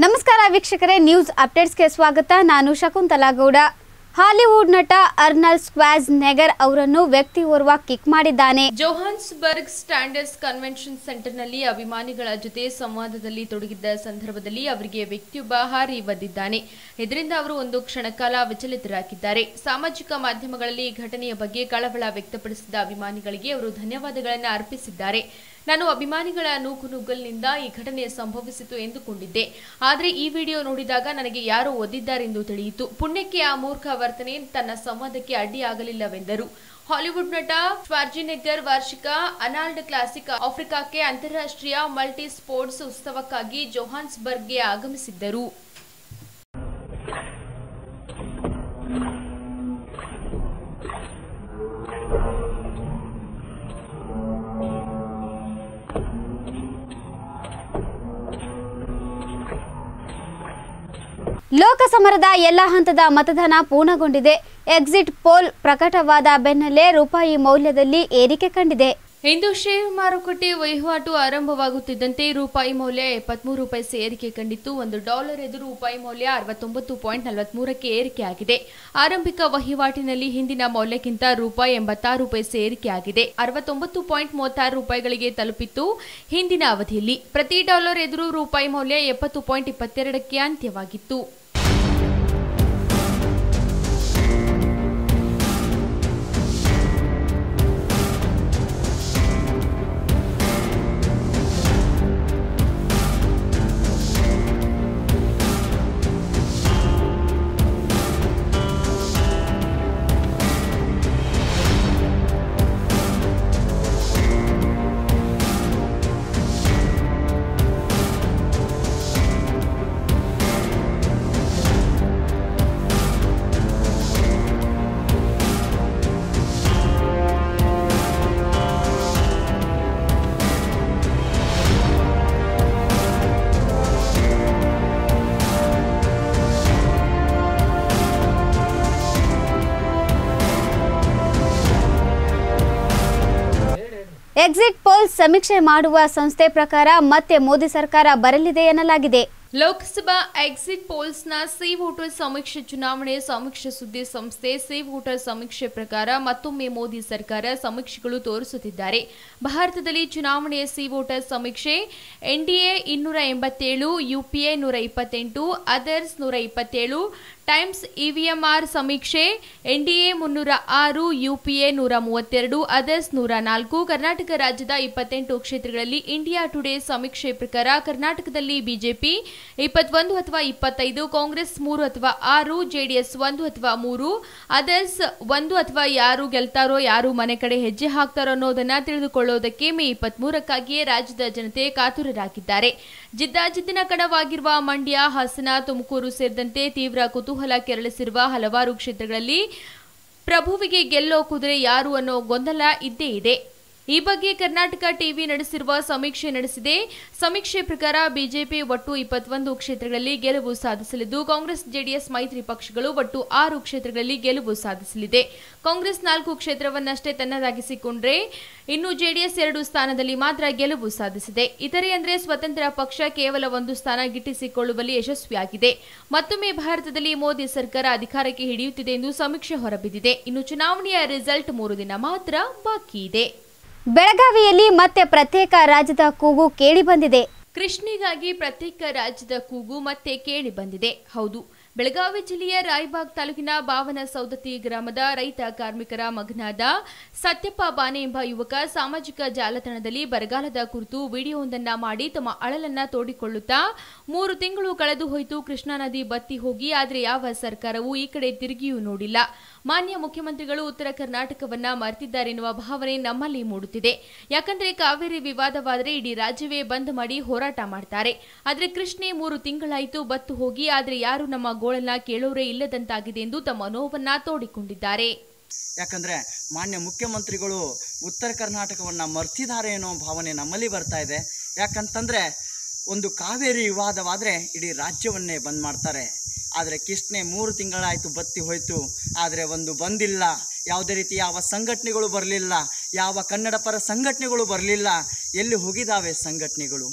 ನಮಸ್ಕಾರ ವೀಕ್ಷಕರೇ ನ್ಯೂಸ್ ಅಪ್ಡೇಟ್ಸ್ಗೆ ಸ್ವಾಗತ ನಾನು ಶಕುಂತಲಾ ಗೌಡ ಹಾಲಿವುಡ್ ನಟ ಅರ್ನಲ್ ಸ್ಕ್ವಾಜ್ ನೆಗರ್ ಅವರನ್ನು ವ್ಯಕ್ತಿಯೋರ್ವ ಕಿಕ್ ಮಾಡಿದ್ದಾನೆ ಜೋಹಾನ್ಸ್ಬರ್ಗ್ ಸ್ಟ್ಯಾಂಡರ್ಸ್ ಕನ್ವೆನ್ಷನ್ ಸೆಂಟರ್ನಲ್ಲಿ ಅಭಿಮಾನಿಗಳ ಜೊತೆ ಸಂವಾದದಲ್ಲಿ ತೊಡಗಿದ್ದ ಸಂದರ್ಭದಲ್ಲಿ ಅವರಿಗೆ ವ್ಯಕ್ತಿಯೊಬ್ಬ ಹಾರಿ ಬಂದಿದ್ದಾನೆ ಇದರಿಂದ ಅವರು ಒಂದು ಕ್ಷಣಕಾಲ ವಿಚಲಿತರಾಗಿದ್ದಾರೆ ಸಾಮಾಜಿಕ ಮಾಧ್ಯಮಗಳಲ್ಲಿ ಈ ಘಟನೆಯ ಬಗ್ಗೆ ಕಳವಳ ವ್ಯಕ್ತಪಡಿಸಿದ ಅಭಿಮಾನಿಗಳಿಗೆ ಅವರು ಧನ್ಯವಾದಗಳನ್ನು ಅರ್ಪಿಸಿದ್ದಾರೆ ನಾನು ಅಭಿಮಾನಿಗಳ ನೂಕುನುಗ್ಗಲ್ನಿಂದ ಈ ಘಟನೆ ಸಂಭವಿಸಿತು ಎಂದುಕೊಂಡಿದ್ದೆ ಆದರೆ ಈ ವಿಡಿಯೋ ನೋಡಿದಾಗ ನನಗೆ ಯಾರೋ ಒದ್ದಿದ್ದಾರೆಂದು ತಿಳಿಯಿತು ಪುಣ್ಯಕ್ಕೆ ಆ ಮೂರ್ಖ ವರ್ತನೆ ತನ್ನ ಸಂವಾದಕ್ಕೆ ಅಡ್ಡಿಯಾಗಲಿಲ್ಲವೆಂದರು ಹಾಲಿವುಡ್ ನಟ ಶ್ವಾರ್ಜಿನೆಗ್ಗರ್ ವಾರ್ಷಿಕ ಅನಾಲ್ಡ್ ಕ್ಲಾಸಿಕ್ ಆಫ್ರಿಕಾಕ್ಕೆ ಅಂತಾರಾಷ್ಟ್ರೀಯ ಮಲ್ಟಿ ಸ್ಪೋರ್ಟ್ಸ್ ಉತ್ಸವಕ್ಕಾಗಿ ಜೋಹಾನ್ಸ್ಬರ್ಗ್ಗೆ ಆಗಮಿಸಿದ್ದರು ಲೋಕಸಮರದ ಎಲ್ಲ ಹಂತದ ಮತದಾನ ಪೂರ್ಣಗೊಂಡಿದೆ ಎಕ್ಸಿಟ್ ಪೋಲ್ ಪ್ರಕಟವಾದ ಬೆನ್ನಲ್ಲೇ ರೂಪಾಯಿ ಮೌಲ್ಯದಲ್ಲಿ ಏರಿಕೆ ಕಂಡಿದೆ ಇಂದು ಷೇರು ಮಾರುಕಟ್ಟೆ ವಹಿವಾಟು ಆರಂಭವಾಗುತ್ತಿದ್ದಂತೆ ರೂಪಾಯಿ ಮೌಲ್ಯ ಎಪ್ಪತ್ಮೂರು ಪೈಸೆ ಏರಿಕೆ ಕಂಡಿತ್ತು ಒಂದು ಡಾಲರ್ ಎದುರು ರೂಪಾಯಿ ಮೌಲ್ಯ ಅರವತ್ತೊಂಬತ್ತು ಪಾಯಿಂಟ್ ನಲವತ್ಮೂರಕ್ಕೆ ಏರಿಕೆಯಾಗಿದೆ ಆರಂಭಿಕ ವಹಿವಾಟಿನಲ್ಲಿ ಹಿಂದಿನ ಮೌಲ್ಯಕ್ಕಿಂತ ರೂಪಾಯಿ ಎಂಬತ್ತಾರು ಪೈಸೆ ಏರಿಕೆಯಾಗಿದೆ ಅರವತ್ತೊಂಬತ್ತು ಪಾಯಿಂಟ್ ಮೂವತ್ತಾರು ರೂಪಾಯಿಗಳಿಗೆ ತಲುಪಿತ್ತು ಹಿಂದಿನ ಅವಧಿಯಲ್ಲಿ ಪ್ರತಿ ಡಾಲರ್ ಎದುರು ರೂಪಾಯಿ ಮೌಲ್ಯ ಎಪ್ಪತ್ತು ಪಾಯಿಂಟ್ ಇಪ್ಪತ್ತೆರಡಕ್ಕೆ ಅಂತ್ಯವಾಗಿತ್ತು ಎಕ್ಸಿಟ್ ಪೋಲ್ ಸಮೀಕ್ಷೆ ಮಾಡುವ ಸಂಸ್ಥೆ ಪ್ರಕಾರ ಮತ್ತೆ ಮೋದಿ ಸರ್ಕಾರ ಬರಲಿದೆ ಎನ್ನಲಾಗಿದೆ ಲೋಕಸಭಾ ಎಕ್ಸಿಟ್ ಪೋಲ್ಸ್ನ ಸಿ ವೋಟರ್ ಸಮೀಕ್ಷೆ ಚುನಾವಣೆ ಸಮೀಕ್ಷೆ ಸುದ್ದಿ ಸಂಸ್ಥೆ ಸಿ ವೋಟರ್ ಸಮೀಕ್ಷೆ ಪ್ರಕಾರ ಮತ್ತೊಮ್ಮೆ ಮೋದಿ ಸರ್ಕಾರ ಸಮೀಕ್ಷೆಗಳು ತೋರಿಸುತ್ತಿದ್ದಾರೆ ಭಾರತದಲ್ಲಿ ಚುನಾವಣೆಯ ಸಿ ವೋಟರ್ ಸಮೀಕ್ಷೆ ಎನ್ಡಿಎ ಇನ್ನೂರ ಎಂಬತ್ತೇಳು ಯುಪಿಎ ನೂರ ಇಪ್ಪತ್ತೆಂಟು ಅದರ್ಸ್ ನೂರ ಇಪ್ಪತ್ತೇಳು ಟೈಮ್ಸ್ ಇವಿಎಂಆರ್ ಸಮೀಕ್ಷೆ ಎನ್ಡಿಎ ಮುನ್ನೂರ ಆರು ಯುಪಿಎ ನೂರ ಮೂವತ್ತೆರಡು ಅದರ್ಸ್ ನೂರ ನಾಲ್ಕು ಕರ್ನಾಟಕ ರಾಜ್ಯದ ಇಪ್ಪತ್ತೆಂಟು ಕ್ಷೇತ್ರಗಳಲ್ಲಿ ಇಂಡಿಯಾ ಟುಡೇ ಸಮೀಕ್ಷೆ ಪ್ರಕಾರ ಕರ್ನಾಟಕದಲ್ಲಿ ಬಿಜೆಪಿ ಇಪ್ಪತ್ತೊಂದು ಅಥವಾ ಇಪ್ಪತ್ತೈದು ಕಾಂಗ್ರೆಸ್ ಮೂರು ಅಥವಾ ಆರು ಜೆಡಿಎಸ್ ಒಂದು ಅಥವಾ ಮೂರು ಅದರ್ಸ್ ಒಂದು ಅಥವಾ ಯಾರು ಗೆಲ್ತಾರೋ ಯಾರು ಮನೆ ಕಡೆ ಹೆಜ್ಜೆ ಹಾಕ್ತಾರೋ ಅನ್ನೋದನ್ನ ತಿಳಿದುಕೊಳ್ಳೋದಕ್ಕೆ ಮೇ ಇಪ್ಪತ್ಮೂರಕ್ಕಾಗಿಯೇ ರಾಜ್ಯದ ಜನತೆ ಕಾತುರರಾಗಿದ್ದಾರೆ ಜಿದ್ದಾಜಿದ್ದಿನ ಕಣವಾಗಿರುವ ಮಂಡ್ಯ ಹಾಸನ ತುಮಕೂರು ಸೇರಿದಂತೆ ತೀವ್ರ ಕುತೂಹಲ ಕೆರಳಿಸಿರುವ ಹಲವಾರು ಕ್ಷೇತ್ರಗಳಲ್ಲಿ ಪ್ರಭುವಿಗೆ ಗೆಲ್ಲೋ ಕುದುರೆ ಯಾರು ಅನ್ನೋ ಗೊಂದಲ ಇದ್ದೇ ಇದೆ ಈ ಬಗ್ಗೆ ಕರ್ನಾಟಕ ಟಿವಿ ನಡೆಸಿರುವ ಸಮೀಕ್ಷೆ ನಡೆಸಿದೆ ಸಮೀಕ್ಷೆ ಪ್ರಕಾರ ಬಿಜೆಪಿ ಒಟ್ಟು ಇಪ್ಪತ್ತೊಂದು ಕ್ಷೇತ್ರಗಳಲ್ಲಿ ಗೆಲುವು ಸಾಧಿಸಲಿದ್ದು ಕಾಂಗ್ರೆಸ್ ಜೆಡಿಎಸ್ ಮೈತ್ರಿ ಪಕ್ಷಗಳು ಒಟ್ಟು ಆರು ಕ್ಷೇತ್ರಗಳಲ್ಲಿ ಗೆಲುವು ಸಾಧಿಸಲಿದೆ ಕಾಂಗ್ರೆಸ್ ನಾಲ್ಕು ಕ್ಷೇತ್ರವನ್ನಷ್ಟೇ ತನ್ನದಾಗಿಸಿಕೊಂಡ್ರೆ ಇನ್ನು ಜೆಡಿಎಸ್ ಎರಡು ಸ್ಥಾನದಲ್ಲಿ ಮಾತ್ರ ಗೆಲುವು ಸಾಧಿಸಿದೆ ಇತರೆ ಅಂದರೆ ಸ್ವತಂತ್ರ ಪಕ್ಷ ಕೇವಲ ಒಂದು ಸ್ಥಾನ ಗಿಟ್ಟಿಸಿಕೊಳ್ಳುವಲ್ಲಿ ಯಶಸ್ವಿಯಾಗಿದೆ ಮತ್ತೊಮ್ಮೆ ಭಾರತದಲ್ಲಿ ಮೋದಿ ಸರ್ಕಾರ ಅಧಿಕಾರಕ್ಕೆ ಹಿಡಿಯುತ್ತಿದೆ ಎಂದು ಸಮೀಕ್ಷೆ ಹೊರಬಿದ್ದಿದೆ ಇನ್ನು ಚುನಾವಣೆಯ ರಿಸಲ್ಟ್ ಮೂರು ದಿನ ಮಾತ್ರ ಬಾಕಿ ಇದೆ ಬೆಳಗಾವಿಯಲ್ಲಿ ಮತ್ತೆ ಪ್ರತ್ಯೇಕ ರಾಜ್ಯದ ಕೂಗು ಕೇಳಿಬಂದಿದೆ ಕೃಷ್ಣಿಗಾಗಿ ಪ್ರತ್ಯೇಕ ರಾಜ್ಯದ ಕೂಗು ಮತ್ತೆ ಕೇಳಿ ಬಂದಿದೆ ಹೌದು ಬೆಳಗಾವಿ ಜಿಲ್ಲೆಯ ರಾಯಬಾಗ್ ತಾಲೂಕಿನ ಬಾವನ ಸೌದತ್ತಿ ಗ್ರಾಮದ ರೈತ ಕಾರ್ಮಿಕರ ಮಗನಾದ ಸತ್ಯಪ್ಪ ಬಾನೆ ಎಂಬ ಯುವಕ ಸಾಮಾಜಿಕ ಜಾಲತಾಣದಲ್ಲಿ ಬರಗಾಲದ ಕುರಿತು ವಿಡಿಯೋವೊಂದನ್ನ ಮಾಡಿ ತಮ್ಮ ಅಳಲನ್ನ ತೋಡಿಕೊಳ್ಳುತ್ತಾ ಮೂರು ತಿಂಗಳು ಕಳೆದು ಹೋಯಿತು ಕೃಷ್ಣಾ ನದಿ ಬತ್ತಿ ಹೋಗಿ ಆದರೆ ಯಾವ ಸರ್ಕಾರವೂ ಈ ಕಡೆ ತಿರುಗಿಯೂ ನೋಡಿಲ್ಲ ಮಾನ್ಯ ಮುಖ್ಯಮಂತ್ರಿಗಳು ಉತ್ತರ ಕರ್ನಾಟಕವನ್ನ ಮರೆತಿದ್ದಾರೆನ್ನುವ ಭಾವನೆ ನಮ್ಮಲ್ಲಿ ಮೂಡುತ್ತಿದೆ ಯಾಕಂದ್ರೆ ಕಾವೇರಿ ವಿವಾದವಾದರೆ ಇಡೀ ರಾಜ್ಯವೇ ಬಂದ್ ಮಾಡಿ ಹೋರಾಟ ಮಾಡ್ತಾರೆ ಆದ್ರೆ ಕೃಷ್ಣೆ ಮೂರು ತಿಂಗಳಾಯಿತು ಬತ್ತು ಹೋಗಿ ಆದ್ರೆ ಯಾರು ನಮ್ಮ ಗೋಳನ್ನ ಕೇಳೋರೇ ಇಲ್ಲದಂತಾಗಿದೆ ಎಂದು ತಮ್ಮ ನೋವನ್ನ ತೋಡಿಕೊಂಡಿದ್ದಾರೆ ಯಾಕಂದರೆ ಮಾನ್ಯ ಮುಖ್ಯಮಂತ್ರಿಗಳು ಉತ್ತರ ಕರ್ನಾಟಕವನ್ನು ಮರ್ತಿದ್ದಾರೆ ಅನ್ನೋ ಭಾವನೆ ನಮ್ಮಲ್ಲಿ ಬರ್ತಾ ಇದೆ ಯಾಕಂತಂದರೆ ಒಂದು ಕಾವೇರಿ ವಿವಾದವಾದರೆ ಇಡೀ ರಾಜ್ಯವನ್ನೇ ಬಂದ್ ಮಾಡ್ತಾರೆ ಆದರೆ ಕಿಷ್ಣೆ ಮೂರು ತಿಂಗಳಾಯಿತು ಬತ್ತಿ ಹೋಯಿತು ಆದರೆ ಒಂದು ಬಂದಿಲ್ಲ ಯಾವುದೇ ರೀತಿ ಯಾವ ಸಂಘಟನೆಗಳು ಬರಲಿಲ್ಲ ಯಾವ ಕನ್ನಡ ಪರ ಸಂಘಟನೆಗಳು ಬರಲಿಲ್ಲ ಎಲ್ಲಿ ಹೋಗಿದ್ದಾವೆ ಸಂಘಟನೆಗಳು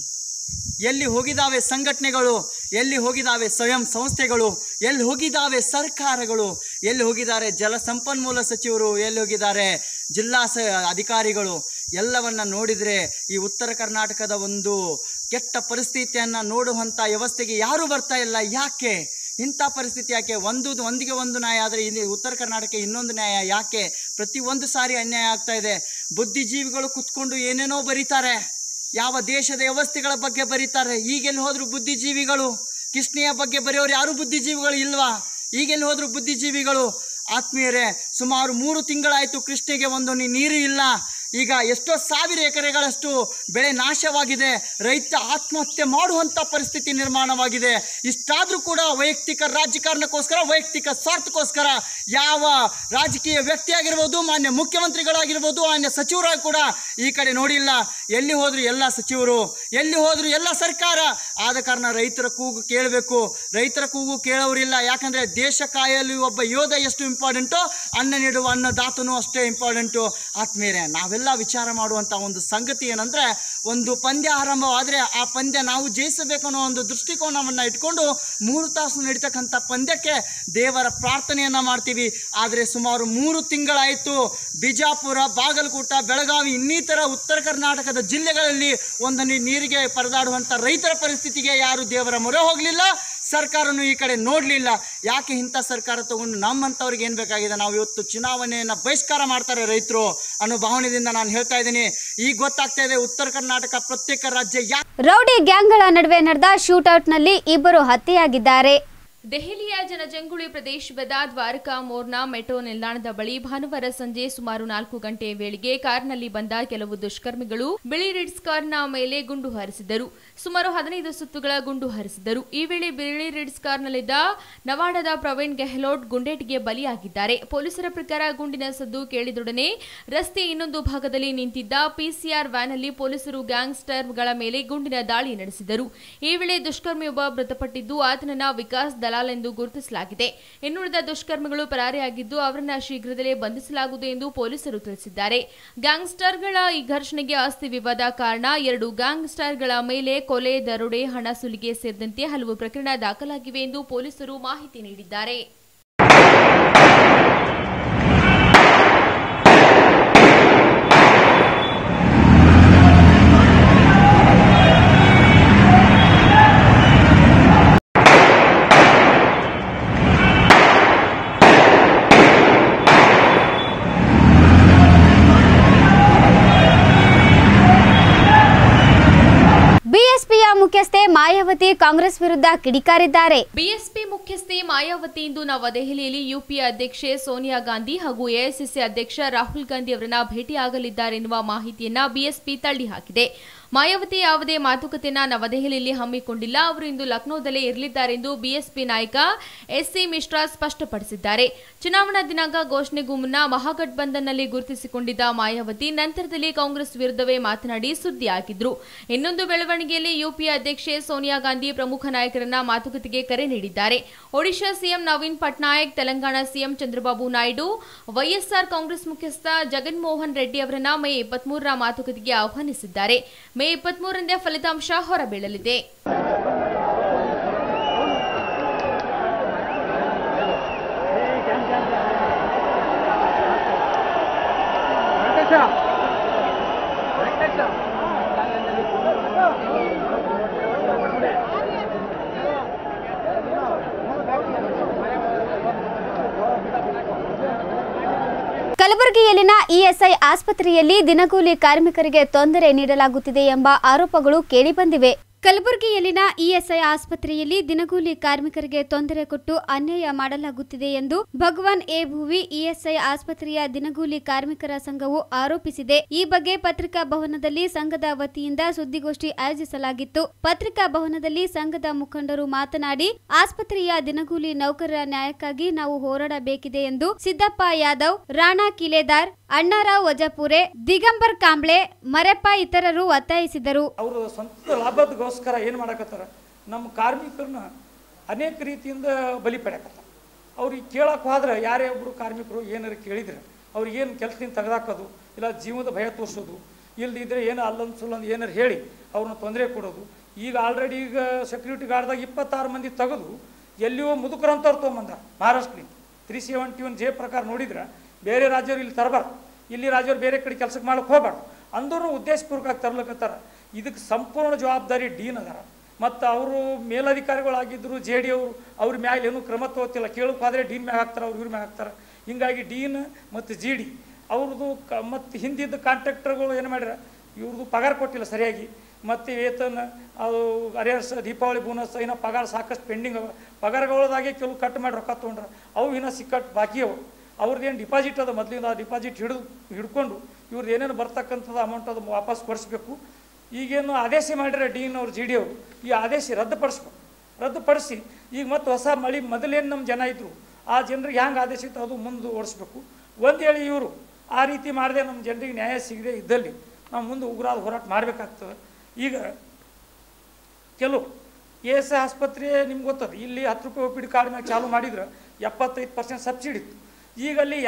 ಎಲ್ಲಿ ಹೋಗಿದಾವೆ ಸಂಘಟನೆಗಳು ಎಲ್ಲಿ ಹೋಗಿದಾವೆ ಸ್ವಯಂ ಸಂಸ್ಥೆಗಳು ಎಲ್ಲಿ ಹೋಗಿದಾವೆ ಸರ್ಕಾರಗಳು ಎಲ್ಲಿ ಹೋಗಿದ್ದಾರೆ ಜಲ ಸಂಪನ್ಮೂಲ ಸಚಿವರು ಎಲ್ಲಿ ಹೋಗಿದ್ದಾರೆ ಜಿಲ್ಲಾ ಸ ಅಧಿಕಾರಿಗಳು ಎಲ್ಲವನ್ನ ನೋಡಿದರೆ ಈ ಉತ್ತರ ಕರ್ನಾಟಕದ ಒಂದು ಕೆಟ್ಟ ಪರಿಸ್ಥಿತಿಯನ್ನು ನೋಡುವಂಥ ವ್ಯವಸ್ಥೆಗೆ ಯಾರೂ ಬರ್ತಾ ಇಲ್ಲ ಯಾಕೆ ಇಂಥ ಪರಿಸ್ಥಿತಿ ಯಾಕೆ ಒಂದು ಒಂದಿಗೆ ಒಂದು ನ್ಯಾಯ ಆದರೆ ಇಲ್ಲಿ ಉತ್ತರ ಕರ್ನಾಟಕ ಇನ್ನೊಂದು ನ್ಯಾಯ ಯಾಕೆ ಪ್ರತಿ ಒಂದು ಸಾರಿ ಅನ್ಯಾಯ ಆಗ್ತಾ ಇದೆ ಬುದ್ಧಿಜೀವಿಗಳು ಕುತ್ಕೊಂಡು ಏನೇನೋ ಬರೀತಾರೆ ಯಾವ ದೇಶದ ವ್ಯವಸ್ಥೆಗಳ ಬಗ್ಗೆ ಬರೀತಾರೆ ಈಗೆಲ್ಲಿ ಹೋದ್ರು ಬುದ್ಧಿಜೀವಿಗಳು ಕೃಷ್ಣೆಯ ಬಗ್ಗೆ ಬರೆಯೋರು ಯಾರು ಬುದ್ಧಿಜೀವಿಗಳು ಇಲ್ವಾ ಈಗೆಲ್ಲಿ ಹೋದ್ರು ಬುದ್ಧಿಜೀವಿಗಳು ಆತ್ಮೀಯರೇ ಸುಮಾರು ಮೂರು ತಿಂಗಳಾಯಿತು ಕೃಷ್ಣೆಗೆ ಒಂದು ನಿ- ನೀರು ಇಲ್ಲ ಈಗ ಎಷ್ಟೋ ಸಾವಿರ ಎಕರೆಗಳಷ್ಟು ಬೆಳೆ ನಾಶವಾಗಿದೆ ರೈತ ಆತ್ಮಹತ್ಯೆ ಮಾಡುವಂಥ ಪರಿಸ್ಥಿತಿ ನಿರ್ಮಾಣವಾಗಿದೆ ಇಷ್ಟಾದರೂ ಕೂಡ ವೈಯಕ್ತಿಕ ರಾಜಕಾರಣಕ್ಕೋಸ್ಕರ ವೈಯಕ್ತಿಕ ಸ್ವಾರ್ಥಕ್ಕೋಸ್ಕರ ಯಾವ ರಾಜಕೀಯ ವ್ಯಕ್ತಿಯಾಗಿರ್ಬೋದು ಮಾನ್ಯ ಮುಖ್ಯಮಂತ್ರಿಗಳಾಗಿರ್ಬೋದು ಮಾನ್ಯ ಸಚಿವರಾಗಿ ಕೂಡ ಈ ಕಡೆ ನೋಡಿಲ್ಲ ಎಲ್ಲಿ ಹೋದ್ರು ಎಲ್ಲ ಸಚಿವರು ಎಲ್ಲಿ ಹೋದ್ರು ಎಲ್ಲ ಸರ್ಕಾರ ಆದ ಕಾರಣ ರೈತರ ಕೂಗು ಕೇಳಬೇಕು ರೈತರ ಕೂಗು ಕೇಳೋರಿಲ್ಲ ಯಾಕಂದರೆ ದೇಶ ಕಾಯಲು ಒಬ್ಬ ಯೋಧ ಎಷ್ಟು ಇಂಪಾರ್ಟೆಂಟೋ ಅನ್ನ ನೀಡುವ ಅನ್ನದಾತನೂ ಅಷ್ಟೇ ಇಂಪಾರ್ಟೆಂಟು ಆತ್ಮೀಯರೇ ನಾವೆಲ್ಲ ವಿಚಾರ ಮಾಡುವಂಥ ಒಂದು ಸಂಗತಿ ಏನಂದರೆ ಒಂದು ಪಂದ್ಯ ಆರಂಭವಾದರೆ ಆ ಪಂದ್ಯ ನಾವು ಜಯಿಸಬೇಕು ಅನ್ನೋ ಒಂದು ದೃಷ್ಟಿಕೋನವನ್ನು ಇಟ್ಕೊಂಡು ಮೂರು ತಾಸು ನಡೀತಕ್ಕಂಥ ಪಂದ್ಯಕ್ಕೆ ದೇವರ ಪ್ರಾರ್ಥನೆಯನ್ನು ಮಾಡ್ತೀವಿ ಆದರೆ ಸುಮಾರು ಮೂರು ತಿಂಗಳಾಯಿತು ಬಿಜಾಪುರ ಬಾಗಲಕೋಟ ಬೆಳಗಾವಿ ಇನ್ನಿತರ ಉತ್ತರ ಕರ್ನಾಟಕದ ಜಿಲ್ಲೆಗಳಲ್ಲಿ ಒಂದು ನೀ- ನೀರಿಗೆ ಪರದಾಡುವಂಥ ರೈತರ ಪರಿಸ್ಥಿತಿಗೆ ಯಾರು ದೇವರ ಮೊರೆ ಹೋಗಲಿಲ್ಲ ಸರ್ಕಾರನೂ ಈ ಕಡೆ ನೋಡಲಿಲ್ಲ ಯಾಕೆ ಇಂಥ ಸರ್ಕಾರ ತಗೊಂಡು ನಮ್ಮಂಥವ್ರಿಗೆ ಏನು ಬೇಕಾಗಿದೆ ನಾವು ಇವತ್ತು ಚುನಾವಣೆಯನ್ನು ಬಹಿಷ್ಕಾರ ಮಾಡ್ತಾರೆ ರೈತರು ಅನ್ನೋ ಭಾವನೆಯಿಂದ ನಾನು ಹೇಳ್ತಾ ಇದ್ದೀನಿ ಈಗ ಗೊತ್ತಾಗ್ತಾ ಇದೆ ಉತ್ತರ ಕರ್ನಾಟಕ ಪ್ರತ್ಯೇಕ ರಾಜ್ಯ ಯಾ ರೌಡಿ ಗ್ಯಾಂಗ್ಗಳ ನಡುವೆ ನಡೆದ ಶೂಟೌಟ್ನಲ್ಲಿ ಇಬ್ಬರು ಹತ್ಯೆಯಾಗಿದ್ದಾರೆ ದೆಹಲಿಯ ಜನಜಂಗುಳಿ ಪ್ರದೇಶವಾದ ದ್ವಾರಕಾ ಮೋರ್ನ ಮೆಟ್ರೋ ನಿಲ್ದಾಣದ ಬಳಿ ಭಾನುವಾರ ಸಂಜೆ ಸುಮಾರು ನಾಲ್ಕು ಗಂಟೆಯ ವೇಳೆಗೆ ಕಾರ್ನಲ್ಲಿ ಬಂದ ಕೆಲವು ದುಷ್ಕರ್ಮಿಗಳು ಬಿಳಿ ರಿಡ್ಸ್ ಕಾರ್ನ ಮೇಲೆ ಗುಂಡು ಹಾರಿಸಿದರು ಸುಮಾರು ಹದಿನೈದು ಸುತ್ತುಗಳ ಗುಂಡು ಹಾರಿಸಿದರು ಈ ವೇಳೆ ಬಿಳಿ ರಿಡ್ಸ್ ಕಾರ್ನಲ್ಲಿದ್ದ ನವಾಡದ ಪ್ರವೀಣ್ ಗೆಹ್ಲೋಟ್ ಗುಂಡೇಟಿಗೆ ಬಲಿಯಾಗಿದ್ದಾರೆ ಪೊಲೀಸರ ಪ್ರಕಾರ ಗುಂಡಿನ ಸದ್ದು ಕೇಳಿದೊಡನೆ ರಸ್ತೆ ಇನ್ನೊಂದು ಭಾಗದಲ್ಲಿ ನಿಂತಿದ್ದ ಪಿಸಿಆರ್ ವ್ಯಾನ್ನಲ್ಲಿ ಪೊಲೀಸರು ಗ್ಯಾಂಗ್ಸ್ಟರ್ಗಳ ಮೇಲೆ ಗುಂಡಿನ ದಾಳಿ ನಡೆಸಿದರು ಈ ವೇಳೆ ದುಷ್ಕರ್ಮಿಯೊಬ್ಬ ಮೃತಪಟ್ಟಿದ್ದು ಆತನನ್ನ ವಿಕಾಸ್ ದಲಾಲ್ ಎಂದು ಗುರುತಿಸಲಾಗಿದೆ ಇನ್ನುಳಿದ ದುಷ್ಕರ್ಮಿಗಳು ಪರಾರಿಯಾಗಿದ್ದು ಅವರನ್ನ ಶೀಘ್ರದಲ್ಲೇ ಬಂಧಿಸಲಾಗುವುದು ಎಂದು ಪೊಲೀಸರು ತಿಳಿಸಿದ್ದಾರೆ ಗ್ಯಾಂಗ್ಸ್ಟರ್ಗಳ ಈ ಘರ್ಷಣೆಗೆ ಆಸ್ತಿ ವಿವಾದ ಕಾರಣ ಎರಡು ಗ್ಯಾಂಗ್ಸ್ಟರ್ಗಳ ಮೇಲೆ ಕೊಲೆ ದರೋಡೆ ಹಣ ಸುಲಿಗೆ ಸೇರಿದಂತೆ ಹಲವು ಪ್ರಕರಣ ದಾಖಲಾಗಿವೆ ಎಂದು ಪೊಲೀಸರು ಮಾಹಿತಿ ನೀಡಿದ್ದಾರೆ ಬಿಎಸ್ಪಿಯ ಮುಖ್ಯಸ್ಥೆ ಮಾಯಾವತಿ ಕಾಂಗ್ರೆಸ್ ವಿರುದ್ಧ ಕಿಡಿಕಾರಿದ್ದಾರೆ ಬಿಎಸ್ಪಿ ಮುಖ್ಯಸ್ಥೆ ಮಾಯಾವತಿ ಇಂದು ನವದೆಹಲಿಯಲ್ಲಿ ಯುಪಿಎ ಅಧ್ಯಕ್ಷೆ ಸೋನಿಯಾ ಗಾಂಧಿ ಹಾಗೂ ಎಐಸಿಸಿ ಅಧ್ಯಕ್ಷ ರಾಹುಲ್ ಗಾಂಧಿ ಅವರನ್ನ ಭೇಟಿಯಾಗಲಿದ್ದಾರೆನ್ನುವ ಮಾಹಿತಿಯನ್ನ ಬಿಎಸ್ಪಿ ತಳ್ಳಿಹಾಕಿದೆ ಮಾಯಾವತಿ ಯಾವುದೇ ಮಾತುಕತೆಯನ್ನ ನವದೆಹಲಿಯಲ್ಲಿ ಹಮ್ಮಿಕೊಂಡಿಲ್ಲ ಅವರು ಇಂದು ಲಕ್ನೋದಲ್ಲೇ ಇರಲಿದ್ದಾರೆಂದು ಬಿಎಸ್ಪಿ ನಾಯಕ ಎಸ್ಸಿ ಮಿಶ್ರಾ ಸ್ಪಷ್ಟಪಡಿಸಿದ್ದಾರೆ ಚುನಾವಣಾ ದಿನಾಂಕ ಘೋಷಣೆಗೂ ಮುನ್ನ ಮಹಾಗಠಬಂಧನ್ನಲ್ಲಿ ಗುರುತಿಸಿಕೊಂಡಿದ್ದ ಮಾಯಾವತಿ ನಂತರದಲ್ಲಿ ಕಾಂಗ್ರೆಸ್ ವಿರುದ್ಧವೇ ಮಾತನಾಡಿ ಸುದ್ದಿಯಾಗಿದ್ರು ಇನ್ನೊಂದು ಬೆಳವಣಿಗೆಯಲ್ಲಿ ಯುಪಿಎ ಅಧ್ಯಕ್ಷೆ ಸೋನಿಯಾ ಗಾಂಧಿ ಪ್ರಮುಖ ನಾಯಕರನ್ನ ಮಾತುಕತೆಗೆ ಕರೆ ನೀಡಿದ್ದಾರೆ Odisha CM Naveen Patnaik Telangana CM Chandrababu Naidu YSR Congress ಮುಖ್ಯಸ್ಥ ಜಗನ್ಮೋಹನ್ ರೆಡ್ಡಿ ಅವರನ್ನ ಮೇ ಇಪ್ಪತ್ಮೂರರ ಮಾತುಕತೆಗೆ ಆಹ್ವಾನಿಸಿದ್ದಾರೆ ಮೇ ಇಪ್ಪತ್ಮೂರರಂದೇ ಫಲಿತಾಂಶ ಹೊರಬೀಳಲಿದೆ ಕಲಬುರಗಿಯಲ್ಲಿನ ಇಎಸ್ಐ ಆಸ್ಪತ್ರೆಯಲ್ಲಿ ದಿನಗೂಲಿ ಕಾರ್ಮಿಕರಿಗೆ ತೊಂದರೆ ನೀಡಲಾಗುತ್ತಿದೆ ಎಂಬ ಆರೋಪಗಳು ಕೇಳಿಬಂದಿವೆ ಕಲಬುರಗಿಯಲ್ಲಿನ ಇಎಸ್ಐ ಆಸ್ಪತ್ರೆಯಲ್ಲಿ ದಿನಗೂಲಿ ಕಾರ್ಮಿಕರಿಗೆ ತೊಂದರೆ ಕೊಟ್ಟು ಅನ್ಯಾಯ ಮಾಡಲಾಗುತ್ತಿದೆ ಎಂದು ಭಗವಾನ್ ಎ ಭುವಿ ಇಎಸ್ಐ ಆಸ್ಪತ್ರೆಯ ದಿನಗೂಲಿ ಕಾರ್ಮಿಕರ ಸಂಘವು ಆರೋಪಿಸಿದೆ ಈ ಬಗ್ಗೆ ಪತ್ರಿಕಾ ಭವನದಲ್ಲಿ ಸಂಘದ ವತಿಯಿಂದ ಸುದ್ದಿಗೋಷ್ಠಿ ಆಯೋಜಿಸಲಾಗಿತ್ತು ಪತ್ರಿಕಾ ಭವನದಲ್ಲಿ ಸಂಘದ ಮುಖಂಡರು ಮಾತನಾಡಿ ಆಸ್ಪತ್ರೆಯ ದಿನಗೂಲಿ ನೌಕರರ ನ್ಯಾಯಕ್ಕಾಗಿ ನಾವು ಹೋರಾಡಬೇಕಿದೆ ಎಂದು ಸಿದ್ದಪ್ಪ ಯಾದವ್ ರಾಣಾ ಕಿಲೇದಾರ್ ಅಣ್ಣಾರಾವ್ ವಜಪುರೆ ದಿಗಂಬರ್ ಕಾಂಬ್ಳೆ ಮರೆಪ್ಪ ಇತರರು ಒತ್ತಾಯಿಸಿದರು ಅವರು ಸ್ವಂತ ಲಾಭದಗೋಸ್ಕರ ಏನು ಮಾಡಕತ್ತಾರ ನಮ್ಮ ಕಾರ್ಮಿಕರನ್ನ ಅನೇಕ ರೀತಿಯಿಂದ ಬಲಿ ಪಡ್ಯಾಕತ್ತಾರ ಅವ್ರಿಗೆ ಕೇಳಕ್ಕೆ ಹೋದ್ರೆ ಯಾರೇ ಒಬ್ಬರು ಕಾರ್ಮಿಕರು ಏನಾರು ಕೇಳಿದ್ರೆ ಅವ್ರಿಗೆ ಏನು ಕೆಲಸದಿಂದ ತೆಗೆದಾಕೋದು ಇಲ್ಲ ಜೀವದ ಭಯ ತೋರಿಸೋದು ಇಲ್ಲದಿದ್ದರೆ ಏನು ಅಲ್ಲೊಂದು ಸುಲ್ಲೊಂದು ಏನಾರು ಹೇಳಿ ಅವ್ರನ್ನ ತೊಂದರೆ ಕೊಡೋದು ಈಗ ಆಲ್ರೆಡಿ ಈಗ ಸೆಕ್ಯೂರಿಟಿ ಗಾರ್ಡ್ದಾಗ ಇಪ್ಪತ್ತಾರು ಮಂದಿ ತೆಗೆದು ಎಲ್ಲಿಯೋ ಮುದುಕರಂತವ್ರು ತೊಗೊಂಬಂದಾರ ಮಹಾರಾಷ್ಟ್ರದಿಂದ ತ್ರೀ ಸೆವೆಂಟಿ ಒನ್ ಜೆ ಪ್ರಕಾರ ನೋಡಿದ್ರೆ ಬೇರೆ ರಾಜ್ಯರು ಇಲ್ಲಿ ತರಬಾರ್ದು ಇಲ್ಲಿ ರಾಜ್ಯರು ಬೇರೆ ಕಡೆ ಕೆಲಸಕ್ಕೆ ಮಾಡಕ್ಕೆ ಹೋಗ್ಬಾರ್ದು ಅಂದ್ರೂ ಉದ್ದೇಶಪೂರ್ವಕವಾಗಿ ತರ್ಲಕತ್ತಾರ ಇದಕ್ಕೆ ಸಂಪೂರ್ಣ ಜವಾಬ್ದಾರಿ ಡೀನ್ ಅದಾರ ಮತ್ತು ಅವರು ಮೇಲಧಿಕಾರಿಗಳಾಗಿದ್ದರು ಜೆ ಡಿ ಅವರು ಅವ್ರ ಮ್ಯಾಗ ಏನೂ ಕ್ರಮ ತಗೋತಿಲ್ಲ ಕೇಳಕ್ಕೆ ಹೋದರೆ ಡೀನ್ ಮ್ಯಾಗ ಹಾಕ್ತಾರೆ ಅವ್ರು ಇವ್ರ ಮ್ಯಾಗ ಹಾಕ್ತಾರೆ ಹಿಂಗಾಗಿ ಡೀನ್ ಮತ್ತು ಜಿ ಡಿ ಅವ್ರದ್ದು ಕ ಮತ್ತು ಹಿಂದಿದ್ದ ಕಾಂಟ್ರಾಕ್ಟರ್ಗಳು ಏನು ಮಾಡ್ಯಾರ ಇವ್ರದ್ದು ಪಗಾರ ಕೊಟ್ಟಿಲ್ಲ ಸರಿಯಾಗಿ ಮತ್ತು ವೇತನ ಅದು ಅರಿಯರ್ಸ್ ದೀಪಾವಳಿ ಬೋನಸ್ ಇನ್ನು ಪಗಾರ ಸಾಕಷ್ಟು ಪೆಂಡಿಂಗ್ ಅವ ಪಗಾರಗಳದಾಗೆ ಕೆಲವು ಕಟ್ ಮಾಡಿ ರೊಕ್ಕ ತೊಗೊಂಡ್ರ ಅವು ಇನ್ನೂ ಸಿಕ್ಕಟ್ಟು ಬಾಕಿ ಅವು ಅವ್ರದ್ದು ಏನು ಡಿಪಾಸಿಟ್ ಅದ ಮೊದಲಿಂದ ಆ ಡಿಪಾಸಿಟ್ ಹಿಡಿದು ಹಿಡ್ಕೊಂಡು ಇವ್ರದ್ದು ಏನೇನು ಬರ್ತಕ್ಕಂಥದ್ದು ಅಮೌಂಟ್ ಅದು ವಾಪಸ್ ಕೊಡಿಸ್ಬೇಕು ಈಗೇನು ಆದೇಶ ಮಾಡಿದ್ರೆ ಡೀನ್ ಅವ್ರು ಜಿ ಡಿ ಅವರು ಈ ಆದೇಶ ರದ್ದುಪಡಿಸ್ಬೇಕು ರದ್ದುಪಡಿಸಿ ಈಗ ಮತ್ತೆ ಹೊಸ ಮಳೆ ಮೊದಲೇನು ನಮ್ಮ ಜನ ಇದ್ದರು ಆ ಜನರಿಗೆ ಹ್ಯಾಂಗೆ ಆದೇಶ ಇತ್ತು ಅದು ಮುಂದೆ ಓಡಿಸ್ಬೇಕು ಒಂದು ಹೇಳಿ ಇವರು ಆ ರೀತಿ ಮಾಡದೆ ನಮ್ಮ ಜನರಿಗೆ ನ್ಯಾಯ ಸಿಗದೆ ಇದ್ದಲ್ಲಿ ನಾವು ಮುಂದೆ ಉಗ್ರಾದ ಹೋರಾಟ ಮಾಡಬೇಕಾಗ್ತದೆ ಈಗ ಕೆಲವು ಎ ಎಸ್ ಐ ಆಸ್ಪತ್ರೆ ನಿಮ್ಗೆ ಗೊತ್ತದ ಇಲ್ಲಿ ಹತ್ತು ರೂಪಾಯಿ ಒ ಪಿ ಡಿ ಕಾರ್ಡ್ ಮ್ಯಾಗ ಚಾಲು ಮಾಡಿದ್ರೆ ಎಪ್ಪತ್ತೈದು ಪರ್ಸೆಂಟ್ ಸಬ್ಸಿಡಿ ಇತ್ತು ಈಗ ಅಲ್ಲಿ